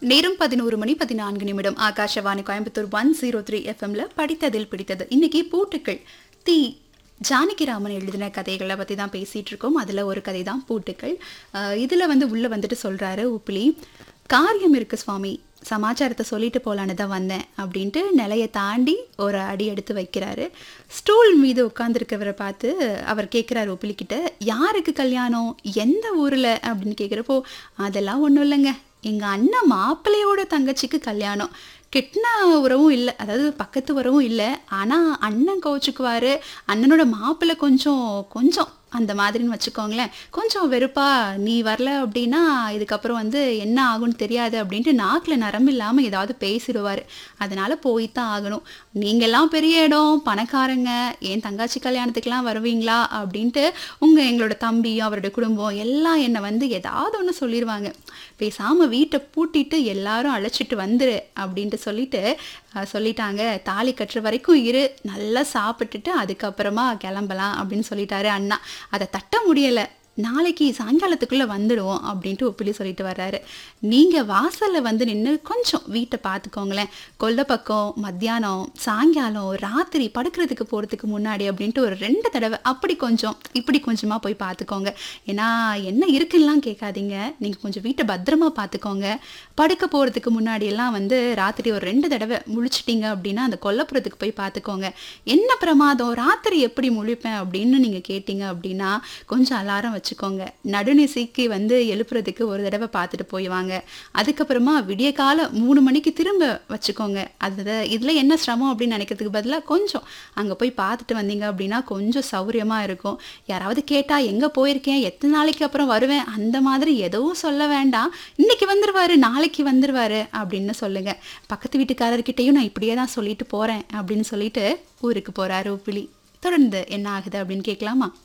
நேரம் பதினோரு மணி பதினான்கு நிமிடம் Akashvani Coimbatore one zero three எஃப்எம்ல படித்ததில் பிடித்தது இன்னைக்கு பூட்டுக்கள் தி ஜானகிராமன் எழுதின கதைகளை பற்றி தான் பேசிகிட்டு இருக்கோம் அதில் ஒரு கதை தான் பூட்டுக்கள் இதில் வந்து உள்ளே வந்துட்டு சொல்கிறாரு உப்பிலி காரியம் இருக்கு சுவாமி சமாச்சாரத்தை சொல்லிட்டு போலான்னு தான் வந்தேன் அப்படின்ட்டு நிலையை தாண்டி ஒரு அடி எடுத்து வைக்கிறாரு ஸ்டூல் மீது உட்காந்துருக்கவரை பார்த்து அவர் கேட்குறாரு உப்பிலிக்கிட்ட யாருக்கு கல்யாணம் எந்த ஊரில் அப்படின்னு கேட்குறப்போ அதெல்லாம் ஒன்றும் இல்லைங்க எங்கள் அண்ணன் மாப்பிள்ளையோட தங்கச்சிக்கு கல்யாணம் கெட்டின உறவும் இல்லை அதாவது பக்கத்து உறவும் இல்லை ஆனால் அண்ணன் கோச்சுக்குவார் அண்ணனோட மாப்பிள்ளை கொஞ்சம் கொஞ்சம் அந்த மாதிரின்னு வச்சுக்கோங்களேன் கொஞ்சம் வெறுப்பா நீ வரல அப்படின்னா இதுக்கப்புறம் வந்து என்ன ஆகும்னு தெரியாது அப்படின்ட்டு நாக்கில் நரம்பு இல்லாமல் ஏதாவது பேசிடுவார் அதனால் போய் தான் ஆகணும் நீங்கள்லாம் பெரிய இடம் பணக்காரங்க என் தங்காச்சி கல்யாணத்துக்கெலாம் வருவீங்களா அப்படின்ட்டு உங்கள் எங்களோட தம்பி அவரோட குடும்பம் எல்லாம் என்னை வந்து ஏதாவது ஒன்று சொல்லிடுவாங்க பேசாமல் வீட்டை பூட்டிட்டு எல்லாரும் அழைச்சிட்டு வந்துரு அப்படின்ட்டு சொல்லிட்டு அஹ், சொல்லிட்டாங்க தாலி கட்டுற வரைக்கும் இரு நல்லா சாப்பிட்டுட்டு அதுக்கப்புறமா கிளம்பலாம் அப்படின்னு சொல்லிட்டாரு அண்ணா அதை தட்ட முடியலை நாளைக்கு சாயங்காலத்துக்குள்ளே வந்துடுவோம் அப்படின்ட்டு ஒப்பிலி சொல்லிட்டு வர்றாரு நீங்கள் வாசலில் வந்து நின்று கொஞ்சம் வீட்டை பார்த்துக்கோங்களேன் கொல்லை பக்கம் மத்தியானம் சாயங்காலம் ராத்திரி படுக்கிறதுக்கு போகிறதுக்கு முன்னாடி அப்படின்ட்டு ஒரு ரெண்டு தடவை அப்படி கொஞ்சம் இப்படி கொஞ்சமாக போய் பார்த்துக்கோங்க ஏன்னா என்ன இருக்குன்னெலாம் கேட்காதீங்க நீங்கள் கொஞ்சம் வீட்டை பத்திரமா பார்த்துக்கோங்க படுக்க போகிறதுக்கு முன்னாடி எல்லாம் வந்து ராத்திரி ஒரு ரெண்டு தடவை முழிச்சிட்டீங்க அப்படின்னா அந்த கொல்லப்புறத்துக்கு போய் பார்த்துக்கோங்க என்ன பிரமாதம் ராத்திரி எப்படி முழிப்பேன் அப்படின்னு நீங்கள் கேட்டீங்க அப்படின்னா கொஞ்சம் அலாரம் வச்சுக்கோங்க நடுநிசைக்கு வந்து எழுப்புறதுக்கு ஒரு தடவை பார்த்துட்டு போய் வாங்க அதுக்கப்புறமா விடிய காலம் மூணு மணிக்கு திரும்ப வச்சுக்கோங்க அது இதில் என்ன சிரமம் அப்படின்னு நினைக்கிறதுக்கு பதிலாக கொஞ்சம் அங்கே போய் பார்த்துட்டு வந்தீங்க அப்படின்னா கொஞ்சம் சௌரியமாக இருக்கும் யாராவது கேட்டால் எங்கே போயிருக்கேன் எத்தனை நாளைக்கு அப்புறம் வருவேன் அந்த மாதிரி எதுவும் சொல்ல வேண்டாம் இன்னைக்கு வந்துருவாரு நாளைக்கு வந்துருவாரு அப்படின்னு சொல்லுங்க பக்கத்து வீட்டுக்காரர்கிட்டயும் நான் இப்படியே தான் சொல்லிட்டு போகிறேன் அப்படின்னு சொல்லிட்டு ஊருக்கு போகிறாரு உப்பிலி தொடர்ந்து என்ன ஆகுது அப்படின்னு கேட்கலாமா